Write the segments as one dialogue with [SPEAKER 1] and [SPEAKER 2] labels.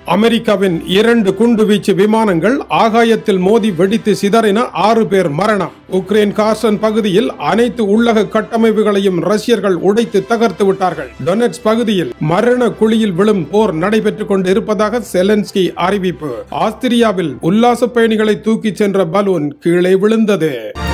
[SPEAKER 1] அமெரிக்காவின் இரண்டு குண்டுவீச்சு விமானங்கள் ஆகாயத்தில் மோதி வெடித்து சிதறின ஆறு பேர் மரணம் உக்ரைன் கார்சன் பகுதியில் அனைத்து உள்ளக கட்டமைப்புகளையும் ரஷ்யர்கள் உடைத்து தகர்த்து விட்டார்கள் டொனெட்ஸ் பகுதியில் மரண குழியில் விழும் போர் நடைபெற்றுக் கொண்டு இருப்பதாக செலன்ஸ்கி அறிவிப்பு ஆஸ்திரியாவில் உல்லாச பயணிகளை தூக்கிச் சென்ற பலூன் கீழே விழுந்தது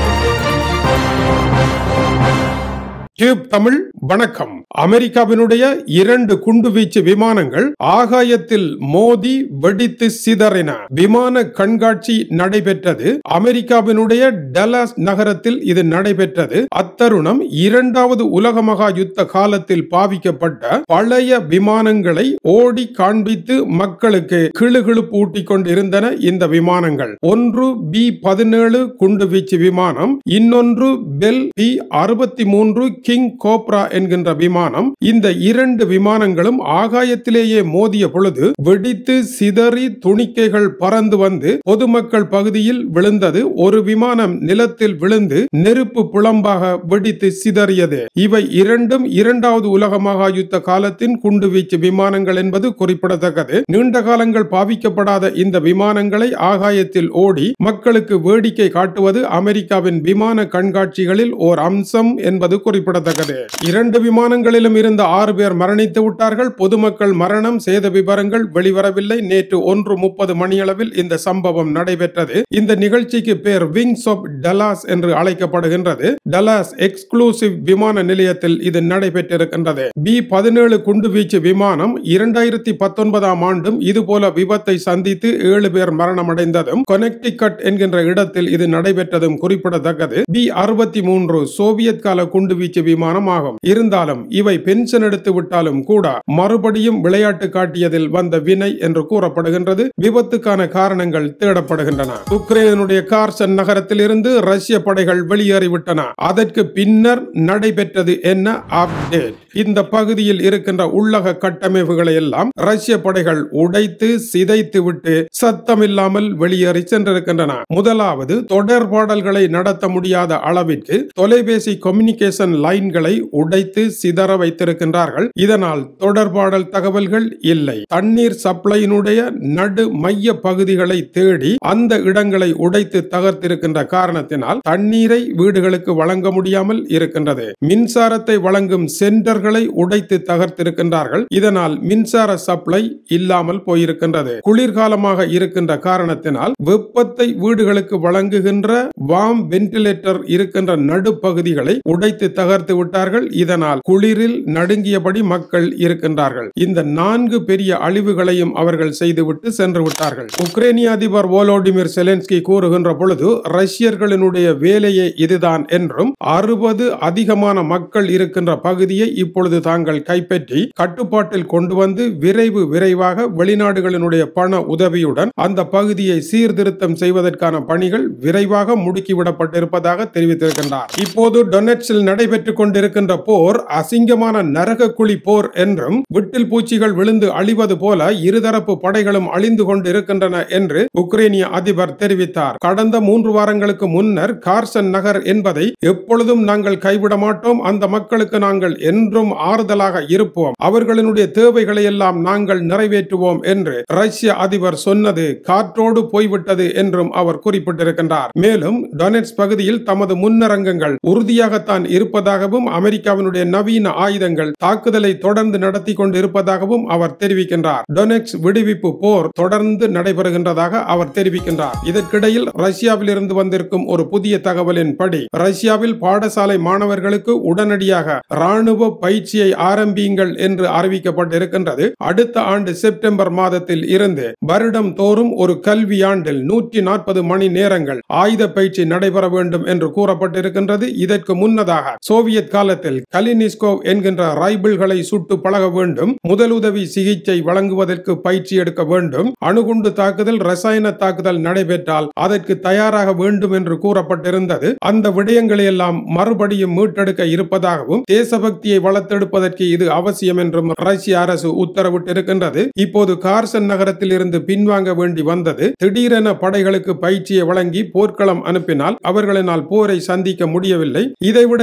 [SPEAKER 1] டியூப் தமிழ் வணக்கம் அமெரிக்காவினுடைய இரண்டு குண்டுவீச்சு விமானங்கள் ஆகாயத்தில் மோதி வெடித்து சிதறின விமான கண்காட்சி நடைபெற்றது அமெரிக்காவினுடைய டலாஸ் நகரத்தில் இது நடைபெற்றது அத்தருணம் இரண்டாவது உலக மகா யுத்த காலத்தில் பாவிக்கப்பட்ட பழைய விமானங்களை ஓடி காண்பித்து மக்களுக்கு கிளுகிழுப்பு ஊட்டிக் கொண்டிருந்தன இந்த விமானங்கள் ஒன்று பி பதினேழு குண்டுவீச்சு விமானம் இன்னொன்று பெல் பி அறுபத்தி மூன்று கிங் கோப்ரா என்கின்ற விமானம் இந்த இரண்டு விமானங்களும் ஆகாயத்திலேயே மோதிய பொழுது வெடித்து சிதறி துணிக்கைகள் பறந்து வந்து பொதுமக்கள் பகுதியில் விழுந்தது ஒரு விமானம் நிலத்தில் விழுந்து நெருப்பு புலம்பாக வெடித்து சிதறியது இவை இரண்டும் இரண்டாவது உலக மகா யுத்த காலத்தின் குண்டுவீச்சு விமானங்கள் என்பது குறிப்பிடத்தக்கது நீண்ட காலங்கள் பாவிக்கப்படாத இந்த விமானங்களை ஆகாயத்தில் ஓடி மக்களுக்கு வேடிக்கை காட்டுவது அமெரிக்காவின் விமான கண்காட்சிகளில் ஓர் அம்சம் என்பது குறிப்பிடத்தக்கது இரண்டு விமானங்களிலும் இருந்த ஆறு பேர் மரணித்து விட்டார்கள் பொதுமக்கள் மரணம் சேத விவரங்கள் வெளிவரவில்லை நேற்று ஒன்று முப்பது மணியளவில் இந்த சம்பவம் நடைபெற்றது இந்த நிகழ்ச்சிக்கு பேர் விங்ஸ் ஆஃப் டலாஸ் என்று அழைக்கப்படுகின்றது டலாஸ் எக்ஸ்க்ளூசிவ் விமான நிலையத்தில் இது நடைபெற்றிருக்கின்றது பி பதினேழு குண்டுவீச்சு விமானம் இரண்டாயிரத்தி பத்தொன்பதாம் ஆண்டும் இதுபோல விபத்தை சந்தித்து ஏழு பேர் மரணமடைந்ததும் கொனெக்டிகட் என்கின்ற இடத்தில் இது நடைபெற்றதும் குறிப்பிடத்தக்கது பி அறுபத்தி மூன்று சோவியத் கால குண்டுவீச்சு விமானம் ஆகும் இருந்தாலும் இவை பென்ஷன் எடுத்து விட்டாலும் கூட மறுபடியும் விளையாட்டு காட்டியதில் வந்த வினை என்று கூறப்படுகின்றது விபத்துக்கான காரணங்கள் தேடப்படுகின்றன உக்ரைனுடைய கார்சன் நகரத்தில் இருந்து ரஷ்ய படைகள் வெளியேறிவிட்டன அதற்கு பின்னர் நடைபெற்றது என்ன அப்டேட் இந்த பகுதியில் இருக்கின்ற உள்ளக கட்டமைப்புகளை எல்லாம் ரஷ்ய படைகள் உடைத்து சிதைத்து விட்டு சத்தமில்லாமல் வெளியேறி சென்றிருக்கின்றன முதலாவது தொடர்பாடல்களை நடத்த முடியாத அளவிற்கு தொலைபேசி கம்யூனிகேஷன் லைன்களை உடைத்து சிதற வைத்திருக்கின்றார்கள் இதனால் தொடர்பாடல் தகவல்கள் இல்லை தண்ணீர் சப்ளையினுடைய நடு மைய பகுதிகளை தேடி அந்த இடங்களை உடைத்து தகர்த்திருக்கின்ற காரணத்தினால் தண்ணீரை வீடுகளுக்கு வழங்க முடியாமல் இருக்கின்றது மின்சாரத்தை வழங்கும் சென்டர்களை உடைத்து தகர்த்திருக்கின்றார்கள் இதனால் மின்சார சப்ளை இல்லாமல் போயிருக்கின்றது குளிர்காலமாக இருக்கின்ற காரணத்தினால் வெப்பத்தை வீடுகளுக்கு வழங்குகின்ற வாம் வென்டிலேட்டர் இருக்கின்ற நடுப்பகுதிகளை உடைத்து தகர்த்து விட்டார்கள் இதனால் குளிரில் நடுங்கியபடி மக்கள் இருக்கின்றார்கள் இந்த நான்கு பெரிய அழிவுகளையும் அவர்கள் செய்துவிட்டு சென்று விட்டார்கள் உக்ரைனிய அதிபர் வோலோடிமிர் செலன்ஸ்கி கூறுகின்ற பொழுது ரஷ்யர்களினுடைய வேலையே இதுதான் என்றும் அறுபது அதிகமான மக்கள் இருக்கின்ற பகுதியை இப்பொழுது தாங்கள் கைப்பற்றி கட்டுப்பாட்டில் கொண்டு வந்து விரைவு விரைவாக வெளிநாடுகளினுடைய பண உதவியுடன் அந்த பகுதியை சீர்திருத்தம் செய்வதற்கான பணிகள் விரைவாக முடுக்கிவிடப்பட்டிருப்பதாக தெரிவித்திருக்கின்றார் இப்போது டொனெட்ஸில் நடைபெற்றுக் கொண்டிருக்கின்ற போர் அசிங்கமான நரக குழி போர் என்றும் விட்டில் பூச்சிகள் விழுந்து அழிவது போல இருதரப்பு படைகளும் அழிந்து கொண்டு இருக்கின்றன என்று உக்ரைனிய அதிபர் தெரிவித்தார் கடந்த மூன்று வாரங்களுக்கு முன்னர் கார்சன் நகர் என்பதை எப்பொழுதும் நாங்கள் கைவிட மாட்டோம் அந்த மக்களுக்கு நாங்கள் என்றும் ஆறுதலாக இருப்போம் அவர்களினுடைய தேவைகளை எல்லாம் நாங்கள் நிறைவேற்றுவோம் என்று ரஷ்ய அதிபர் சொன்னது காற்றோடு போய்விட்டது என்றும் அவர் குறிப்பிட்டிருக்கின்றார் மேலும் டொனெட்ஸ் பகுதியில் தமது முன்னரங்கங்கள் உறுதியாகத்தான் இருப்பதாகவும் அமெரிக்காவினுடைய நவீன ஆயுதங்கள் தாக்குதலை தொடர்ந்து நடத்தி கொண்டு இருப்பதாகவும் அவர் தெரிவிக்கின்றார் டொனெக்ஸ் விடுவிப்பு போர் தொடர்ந்து நடைபெறுகின்றதாக அவர் தெரிவிக்கின்றார் இதற்கிடையில் ரஷ்யாவில் இருந்து வந்திருக்கும் ஒரு புதிய தகவலின் படி ரஷ்யாவில் பாடசாலை மாணவர்களுக்கு உடனடியாக ராணுவ பயிற்சியை ஆரம்பியுங்கள் என்று அறிவிக்கப்பட்டிருக்கின்றது அடுத்த ஆண்டு செப்டம்பர் மாதத்தில் இருந்து வருடம் தோறும் ஒரு கல்வியாண்டில் நூற்றி நாற்பது மணி நேரங்கள் ஆயுத பயிற்சி நடைபெற வேண்டும் என்று கூறப்பட்டிருக்கின்றது இதற்கு முன்னதாக சோவியத் காலத்தில் கலினிஸ்கோவ் என்கின்ற ரைபிள்களை சுட்டு பழக வேண்டும் முதலுதவி சிகிச்சை வழங்குவதற்கு பயிற்சி எடுக்க வேண்டும் அணுகுண்டு தாக்குதல் ரசாயன தாக்குதல் நடைபெற்றால் அதற்கு தயாராக வேண்டும் என்று கூறப்பட்டிருந்தது அந்த விடயங்களை எல்லாம் மறுபடியும் மீட்டெடுக்க இருப்பதாகவும் தேசபக்தியை வளர்த்தெடுப்பதற்கு இது அவசியம் என்றும் ரஷ்ய அரசு உத்தரவிட்டிருக்கின்றது இப்போது கார்சன் நகரத்தில் இருந்து பின்வாங்க வேண்டி வந்தது திடீரென படைகளுக்கு பயிற்சியை வழங்கி போர்க்களம் அனுப்பினால் அவர்களினால் போரை சந்திக்க முடியவில்லை இதைவிட இறந்து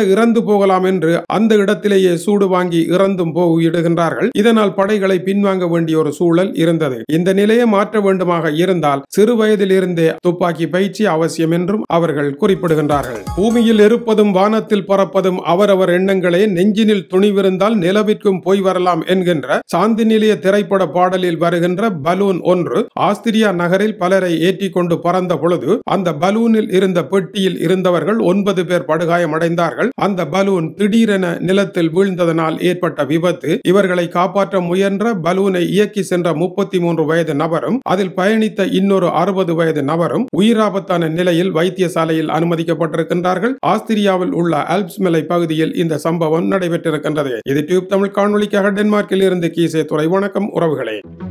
[SPEAKER 1] போகலாம் என்று அந்த இடத்திலேயே சூடு வாங்கி இறந்தும் போயிடுகின்றார்கள் இதனால் படைகளை பின்வாங்க வேண்டிய ஒரு சூழல் இருந்தது இந்த நிலையை மாற்ற வேண்டுமாக இருந்தால் சிறு வயதில் இருந்தே துப்பாக்கி பயிற்சி அவசியம் என்றும் அவர்கள் குறிப்பிடுகின்றார்கள் பூமியில் இருப்பதும் வானத்தில் பறப்பதும் அவரவர் எண்ணங்களே நெஞ்சினில் துணிவிருந்தால் நிலவிற்கும் போய் வரலாம் என்கின்ற சாந்தி நிலைய திரைப்பட பாடலில் வருகின்ற பலூன் ஒன்று ஆஸ்திரியா நகரில் பலரை ஏற்றிக் கொண்டு பறந்த பொழுது அந்த பலூனில் இருந்த பெட்டியில் இருந்தவர்கள் ஒன்பது பேர் படுகாயமடைந்தார்கள் அந்த பலூன் திடீரென நிலத்தில் வீழ்ந்ததனால் ஏற்பட்ட விபத்து இவர்களை காப்பாற்ற முயன்ற பலூனை இயக்கி சென்ற முப்பத்தி மூன்று வயது நபரும் அதில் பயணித்த இன்னொரு அறுபது வயது நபரும் உயிராபத்தான நிலையில் வைத்தியசாலையில் அனுமதிக்கப்பட்டிருக்கின்றார்கள் ஆஸ்திரியாவில் உள்ள ஆல்ப்ஸ் மலை பகுதியில் இந்த சம்பவம் நடைபெற்றிருக்கின்றது இது டியூப் தமிழ் காணொலிக்காக டென்மார்க்கில் இருந்து கீசே துறை வணக்கம் உறவுகளே